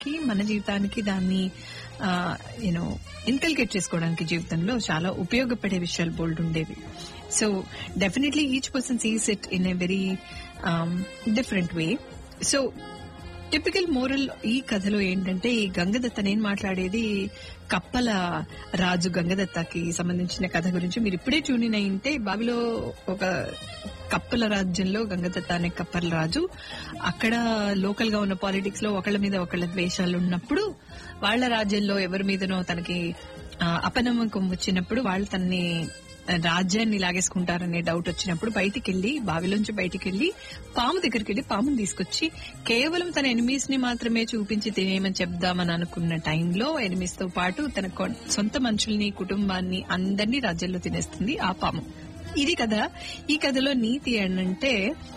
కి మన జీవితానికి దాన్ని యూనో ఇన్కల్కేట్ చేసుకోవడానికి జీవితంలో చాలా ఉపయోగపడే విషయాలు బోల్డ్ ఉండేవి so definitely each person sees it in a very different way so typical moral ఈ కథలో ఏంటంటే ఈ గంగదత్త నేను మాట్లాడేది కప్పల రాజు గంగదత్తకి సంబంధించిన కథ గురించి మీరు ఇప్పుడే ట్యూన్ ఇన్ అయింటే బావిలో ఒక కప్పల రాజ్యంలో గంగదత్త అనే కప్పల రాజు అక్కడ లోకల్ గా ఉన్న పాలిటిక్స్ లో ఒకళ్ళ మీద ఒకళ్ళ ద్వేషాలు ఉన్నప్పుడు వాళ్ళ రాజ్యంలో ఎవరి మీదనో తనకి ఆ, అపనమ్మకం వచ్చినప్పుడు వాళ్ళు తనని రాజ్యాన్ని లాగేసుకుంటారనే డౌట్ వచ్చినప్పుడు బయటికి వెళ్లి బావిలోంచి బయటికి వెళ్లి పాము దగ్గరికి వెళ్లి పాముని తీసుకొచ్చి కేవలం తన ఎనిమీస్ ని మాత్రమే చూపించి తినేయమని చెప్దామని అనుకున్న టైంలో ఎనిమీస్ తో పాటు తన కొ- సొంత మనుషుల్ని కుటుంబాన్ని అందరినీ రాజ్యంలో తినేస్తుంది ఆ పాము ఇది కదా ఈ కథలో నీతి ఏంటంటే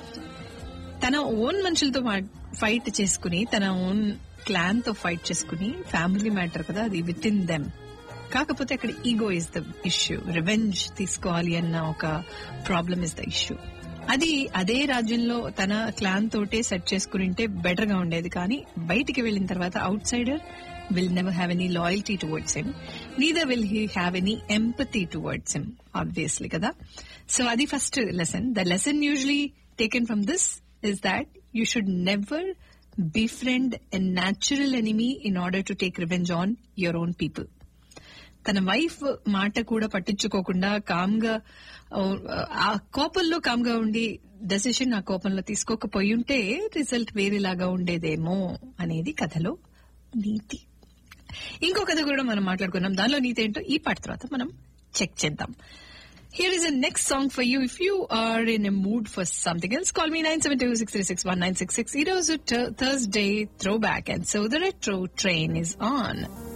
తన ఓన్ మనుషులతో ఫైట్ చేసుకుని తన ఓన్ క్లాన్ తో ఫైట్ చేసుకుని ఫ్యామిలీ మ్యాటర్ కదా అది విత్ ఇన్ దెమ్ కాకపోతే అక్కడ ego is the issue revenge తీసుకోవాలి అన్న ఒక ప్రాబ్లమ్ ఇస్ ద ఇష్యూ అది అదే రాజ్యంలో తన క్లాన్ తోటే సెట్ చేసుకునింటే బెటర్ గా ఉండేది కానీ బయటికి వెళ్ళిన తర్వాత outsider will never have any loyalty towards him neither will he have any empathy towards him obviously కదా సో అది first lesson the lesson usually taken from this is that you should never befriend a natural enemy in order to take revenge on your own people. తన wife మాట కూడా పట్టించుకోకుండా com గా ఆ కోపంలో com గా ఉండి డెసిషన్ ఆ కోపంలో తీసుకోకపోయి ఉంటే రిజల్ట్ వేరేలాగా ఉండేదేమో అనేది కథలో నీతి ఇంకో కథ కూడా మనం మాట్లాడుకున్నాం దానిలో నీతి ఏంటో ఈ పాట తర్వాత మనం చెక్ చేద్దాం Here is a next song for you. If you are in a mood for something else, call me 972-636-1966. It was a t- Thursday throwback and so the retro train is on.